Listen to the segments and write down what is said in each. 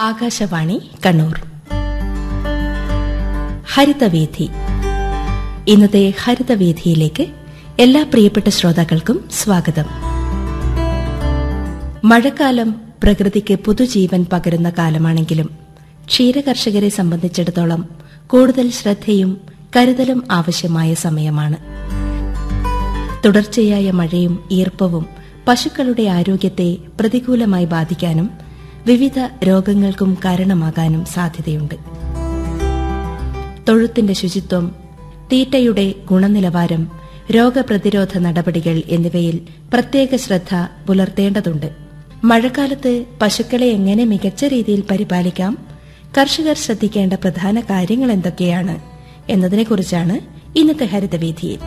ആകാശവാണി കണ്ണൂർ ഹരിതവേദി ഇന്നത്തെ ഹരിതവേദിയിലേക്ക് എല്ലാ പ്രിയപ്പെട്ട ശ്രോതാക്കൾക്കും സ്വാഗതം മഴക്കാലം പ്രകൃതിക്ക് പുതുജീവൻ പകരുന്ന കാലമാണെങ്കിലും ക്ഷീരകർഷകരെ സംബന്ധിച്ചിടത്തോളം കൂടുതൽ ശ്രദ്ധയും കരുതലും ആവശ്യമായ സമയമാണ് തുടർച്ചയായ മഴയും ഈർപ്പവും പശുക്കളുടെ ആരോഗ്യത്തെ പ്രതികൂലമായി ബാധിക്കാനും വിവിധ രോഗങ്ങൾക്കും കാരണമാകാനും സാധ്യതയുണ്ട് തൊഴുത്തിന്റെ ശുചിത്വം തീറ്റയുടെ ഗുണനിലവാരം രോഗപ്രതിരോധ നടപടികൾ എന്നിവയിൽ പ്രത്യേക ശ്രദ്ധ പുലർത്തേണ്ടതുണ്ട് മഴക്കാലത്ത് പശുക്കളെ എങ്ങനെ മികച്ച രീതിയിൽ പരിപാലിക്കാം കർഷകർ ശ്രദ്ധിക്കേണ്ട പ്രധാന കാര്യങ്ങൾ എന്തൊക്കെയാണ് എന്നതിനെക്കുറിച്ചാണ് ഇന്നത്തെ ഹരിതവേദിയിൽ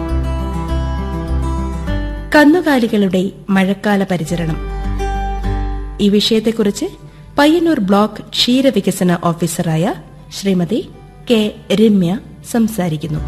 കന്നുകാലികളുടെ മഴക്കാല പരിചരണം ഈ വിഷയത്തെക്കുറിച്ച് പയ്യന്നൂർ ബ്ലോക്ക് ക്ഷീരവികസന ഓഫീസറായ ശ്രീമതി കെ രമ്യ സംസാരിക്കുന്നു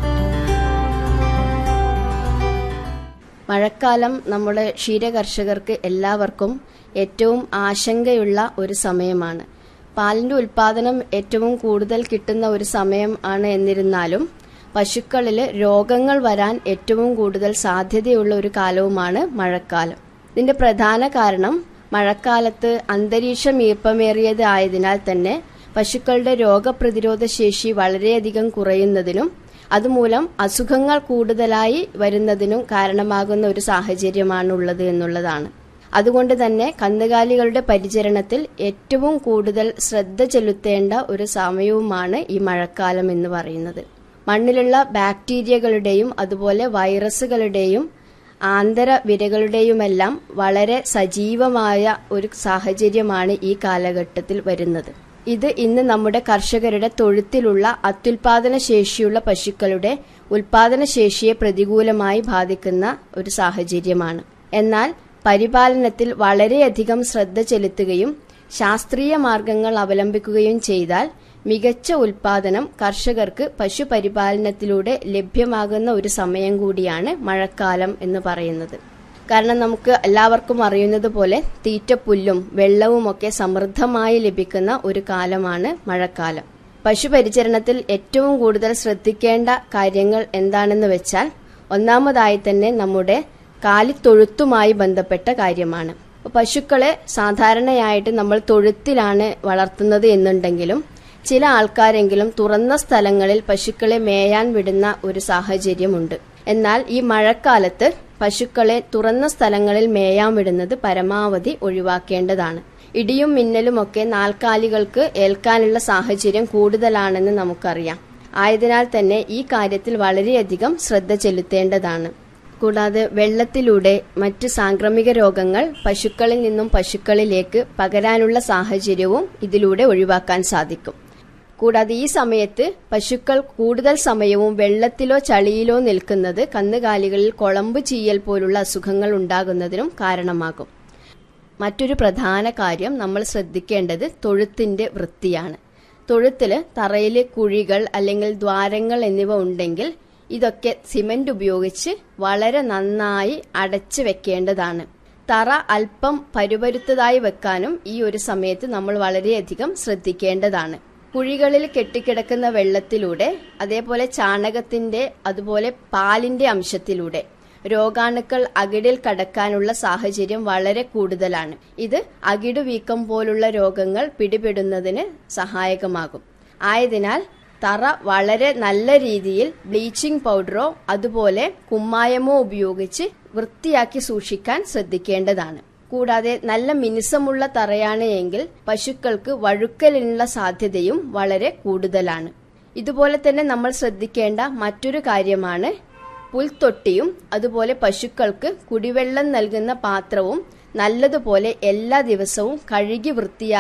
മഴക്കാലം നമ്മുടെ ക്ഷീരകർഷകർക്ക് എല്ലാവർക്കും ഏറ്റവും ആശങ്കയുള്ള ഒരു സമയമാണ് പാലിന്റെ ഉൽപാദനം ഏറ്റവും കൂടുതൽ കിട്ടുന്ന ഒരു സമയം ആണ് എന്നിരുന്നാലും പശുക്കളിൽ രോഗങ്ങൾ വരാൻ ഏറ്റവും കൂടുതൽ സാധ്യതയുള്ള ഒരു കാലവുമാണ് മഴക്കാലം ഇതിന്റെ പ്രധാന കാരണം മഴക്കാലത്ത് അന്തരീക്ഷം ഈർപ്പമേറിയത് ആയതിനാൽ തന്നെ പശുക്കളുടെ രോഗപ്രതിരോധ ശേഷി വളരെയധികം കുറയുന്നതിനും അതുമൂലം അസുഖങ്ങൾ കൂടുതലായി വരുന്നതിനും കാരണമാകുന്ന ഒരു സാഹചര്യമാണ് ഉള്ളത് എന്നുള്ളതാണ് അതുകൊണ്ട് തന്നെ കന്നുകാലികളുടെ പരിചരണത്തിൽ ഏറ്റവും കൂടുതൽ ശ്രദ്ധ ചെലുത്തേണ്ട ഒരു സമയവുമാണ് ഈ മഴക്കാലം എന്ന് പറയുന്നത് മണ്ണിലുള്ള ബാക്ടീരിയകളുടെയും അതുപോലെ വൈറസുകളുടെയും ആന്തര വിരകളുടെയുമെല്ലാം വളരെ സജീവമായ ഒരു സാഹചര്യമാണ് ഈ കാലഘട്ടത്തിൽ വരുന്നത് ഇത് ഇന്ന് നമ്മുടെ കർഷകരുടെ തൊഴുത്തിലുള്ള അത്യുൽപാദന ശേഷിയുള്ള പശുക്കളുടെ ഉൽപാദന ശേഷിയെ പ്രതികൂലമായി ബാധിക്കുന്ന ഒരു സാഹചര്യമാണ് എന്നാൽ പരിപാലനത്തിൽ വളരെയധികം ശ്രദ്ധ ചെലുത്തുകയും ശാസ്ത്രീയ മാർഗങ്ങൾ അവലംബിക്കുകയും ചെയ്താൽ മികച്ച ഉൽപാദനം കർഷകർക്ക് പശുപരിപാലനത്തിലൂടെ ലഭ്യമാകുന്ന ഒരു സമയം കൂടിയാണ് മഴക്കാലം എന്ന് പറയുന്നത് കാരണം നമുക്ക് എല്ലാവർക്കും അറിയുന്നത് പോലെ തീറ്റപ്പുല്ലും വെള്ളവുമൊക്കെ സമൃദ്ധമായി ലഭിക്കുന്ന ഒരു കാലമാണ് മഴക്കാലം പശുപരിചരണത്തിൽ ഏറ്റവും കൂടുതൽ ശ്രദ്ധിക്കേണ്ട കാര്യങ്ങൾ എന്താണെന്ന് വെച്ചാൽ ഒന്നാമതായി തന്നെ നമ്മുടെ കാലിത്തൊഴുത്തുമായി ബന്ധപ്പെട്ട കാര്യമാണ് പശുക്കളെ സാധാരണയായിട്ട് നമ്മൾ തൊഴുത്തിലാണ് വളർത്തുന്നത് എന്നുണ്ടെങ്കിലും ചില ആൾക്കാരെങ്കിലും തുറന്ന സ്ഥലങ്ങളിൽ പശുക്കളെ മേയാൻ വിടുന്ന ഒരു സാഹചര്യമുണ്ട് എന്നാൽ ഈ മഴക്കാലത്ത് പശുക്കളെ തുറന്ന സ്ഥലങ്ങളിൽ മേയാൻ വിടുന്നത് പരമാവധി ഒഴിവാക്കേണ്ടതാണ് ഇടിയും മിന്നലും ഒക്കെ നാൽക്കാലികൾക്ക് ഏൽക്കാനുള്ള സാഹചര്യം കൂടുതലാണെന്ന് നമുക്കറിയാം ആയതിനാൽ തന്നെ ഈ കാര്യത്തിൽ വളരെയധികം ശ്രദ്ധ ചെലുത്തേണ്ടതാണ് കൂടാതെ വെള്ളത്തിലൂടെ മറ്റ് സാംക്രമിക രോഗങ്ങൾ പശുക്കളിൽ നിന്നും പശുക്കളിലേക്ക് പകരാനുള്ള സാഹചര്യവും ഇതിലൂടെ ഒഴിവാക്കാൻ സാധിക്കും കൂടാതെ ഈ സമയത്ത് പശുക്കൾ കൂടുതൽ സമയവും വെള്ളത്തിലോ ചളിയിലോ നിൽക്കുന്നത് കന്നുകാലികളിൽ കുളമ്പ് ചീയൽ പോലുള്ള അസുഖങ്ങൾ ഉണ്ടാകുന്നതിനും കാരണമാകും മറ്റൊരു പ്രധാന കാര്യം നമ്മൾ ശ്രദ്ധിക്കേണ്ടത് തൊഴുത്തിന്റെ വൃത്തിയാണ് തൊഴുത്തിൽ തറയിൽ കുഴികൾ അല്ലെങ്കിൽ ദ്വാരങ്ങൾ എന്നിവ ഉണ്ടെങ്കിൽ ഇതൊക്കെ സിമന്റ് ഉപയോഗിച്ച് വളരെ നന്നായി അടച്ചു വെക്കേണ്ടതാണ് തറ അല്പം പരുപരുത്തതായി വെക്കാനും ഈ ഒരു സമയത്ത് നമ്മൾ വളരെയധികം ശ്രദ്ധിക്കേണ്ടതാണ് കുഴികളിൽ കെട്ടിക്കിടക്കുന്ന വെള്ളത്തിലൂടെ അതേപോലെ ചാണകത്തിന്റെ അതുപോലെ പാലിന്റെ അംശത്തിലൂടെ രോഗാണുക്കൾ അകിടിൽ കടക്കാനുള്ള സാഹചര്യം വളരെ കൂടുതലാണ് ഇത് അകിട് വീക്കം പോലുള്ള രോഗങ്ങൾ പിടിപെടുന്നതിന് സഹായകമാകും ആയതിനാൽ തറ വളരെ നല്ല രീതിയിൽ ബ്ലീച്ചിങ് പൗഡറോ അതുപോലെ കുമ്മായമോ ഉപയോഗിച്ച് വൃത്തിയാക്കി സൂക്ഷിക്കാൻ ശ്രദ്ധിക്കേണ്ടതാണ് കൂടാതെ നല്ല മിനുസമുള്ള തറയാണ് എങ്കിൽ പശുക്കൾക്ക് വഴുക്കലിനുള്ള സാധ്യതയും വളരെ കൂടുതലാണ് ഇതുപോലെ തന്നെ നമ്മൾ ശ്രദ്ധിക്കേണ്ട മറ്റൊരു കാര്യമാണ് പുൽത്തൊട്ടിയും അതുപോലെ പശുക്കൾക്ക് കുടിവെള്ളം നൽകുന്ന പാത്രവും നല്ലതുപോലെ എല്ലാ ദിവസവും കഴുകി വൃത്തിയാക്കി